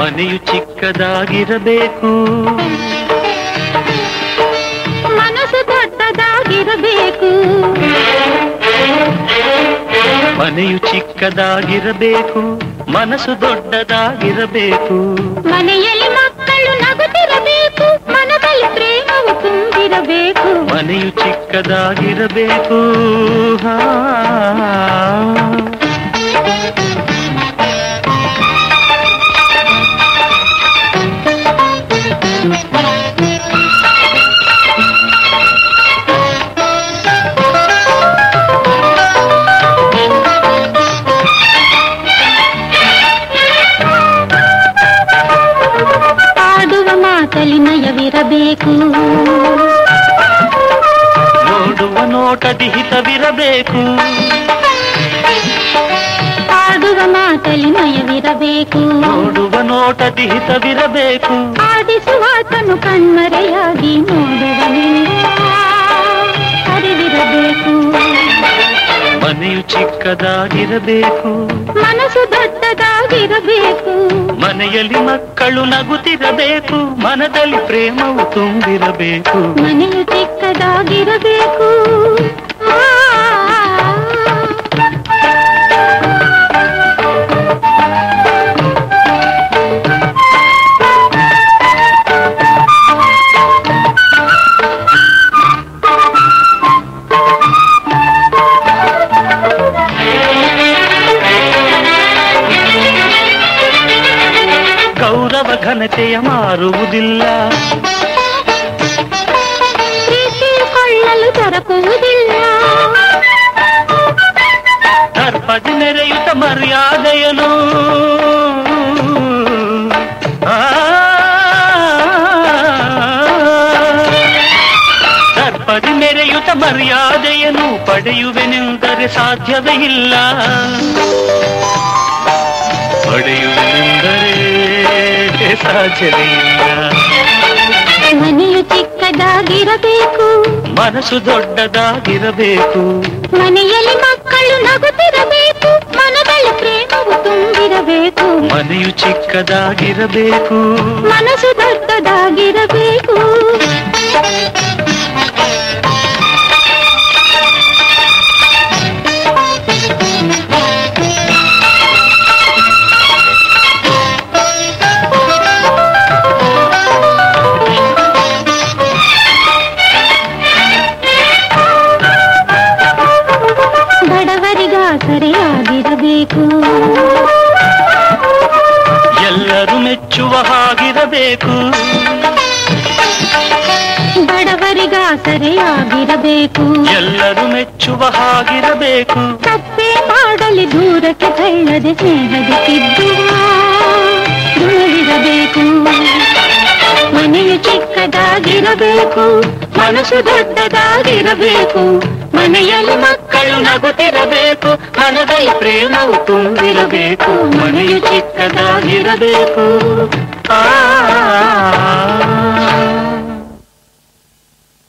ಮನೆಯು ಚಿಕ್ಕದಾಗಿರಬೇಕು ಮನಸ್ಸು ದೊಡ್ಡದಾಗಿರಬೇಕು ಮನೆಯು ಚಿಕ್ಕದಾಗಿರಬೇಕು ಮನಸ್ಸು ದೊಡ್ಡದಾಗಿರಬೇಕು ಮನೆಯಲ್ಲಿ ಮಕ್ಕಳು ನಗುತ್ತಿರಬೇಕು ಮನದಲ್ಲಿ ಪ್ರೇಮವು ತುಂಬಿರಬೇಕು ಮನೆಯು ಚಿಕ್ಕದಾಗಿರಬೇಕು ಹಾ. ಆಡುವ ಮಾತಲ್ಲಿ ನಯವಿರಬೇಕು ನೋಡುವ ನೋಟದಿ ಹಿತವಿರಬೇಕು ಆಡುವ ಮಾತಲ್ಲಿ ನಯವಿರಬೇಕು ನೋಡುವ ನೋಟದಿ ಹಿತವಿರಬೇಕು ಆಡಿಸುವಾತನು ಕಣ್ಮರೆಯಾಗಿ ನೋಡುವನೆಲ್ಲ ಅರಿವಿರಬೇಕು ಮನೆಯು ಚಿಕ್ಕದಾಗಿರಬೇಕು ಮನಸ್ಸು ದೊಡ್ಡದಾಗಿರಬೇಕು ಮನೆಯಲ್ಲಿ ಮಕ್ಕಳು ನಗುತ್ತಿರಬೇಕು ಮನದಲ್ಲಿ ಪ್ರೇಮವು ತುಂಬಿರಬೇಕು ಮನೆಯು ಚಿಕ್ಕದಾಗಿರಬೇಕು ಆ, ಗೌರವ ಘನತೆಯ ಮಾರುವುದಿಲ್ಲ ಪ್ರೀತಿ ಕೊಳ್ಳಲು ದೊರಕುವುದಿಲ್ಲ ದರ್ಪದಿ ನೆರೆಯುತ್ತ ಮರ್ಯಾದೆಯನು ಆ, ದರ್ಪದಿ ಮೆರೆಯುತ್ತ ಮರ್ಯಾದೆಯನ್ನು ಪಡೆಯುವೆನೆಂದರೆ ಸಾಧ್ಯವೇ ಇಲ್ಲ ಪಡೆಯುವೆನೆಂದರೆ ಸಾಧ್ಯವೇ ಇಲ್ಲ ಮನೆಯು ಚಿಕ್ಕದಾಗಿರಬೇಕು ಮನಸ್ಸು ದೊಡ್ಡದಾಗಿರಬೇಕು ಮನೆಯಲ್ಲಿ ಮಕ್ಕಳು ನಗುತ್ತಿರಬೇಕು ಮನದಲ್ಲಿ ಪ್ರೇಮವು ತುಂಬಿರಬೇಕು ಮನೆಯು ಚಿಕ್ಕದಾಗಿರಬೇಕು ಮನಸ್ಸು ದೊಡ್ಡದಾಗಿರಬೇಕು ಬಡವರಿಗಾಸರೆಯಾಗಿರಬೇಕು ಎಲ್ಲರೂ ಮೆಚ್ಚುವ ಹಾಗಿರಬೇಕು ಬಡವರಿಗಾಸರೆಯಾಗಿರಬೇಕು ಎಲ್ಲರೂ ಮೆಚ್ಚುವ ಹಾಗಿರಬೇಕು ತಪ್ಪೇ ಮಾಡಲಿ ದೂರಕ್ಕೆ ತಳ್ಳದೆ ಸ್ನೇಹದ ತಿದ್ದುವ ದೂರವಿರಬೇಕು ಮನೆಯು ಚಿಕ್ಕದಾಗಿರಬೇಕು ಮನಸ್ಸು ದೊಡ್ಡದಾಗಿರಬೇಕು ಮನೆಯಲ್ಲಿ ಮಕ್ಕಳು ನಗುತ್ತಿರಬೇಕು ಮನದಲ್ಲಿ ಪ್ರೇಮವು ತುಂಬಿರಬೇಕು ಮನೆಯು ಚಿಕ್ಕದಾಗಿರಬೇಕು ಆ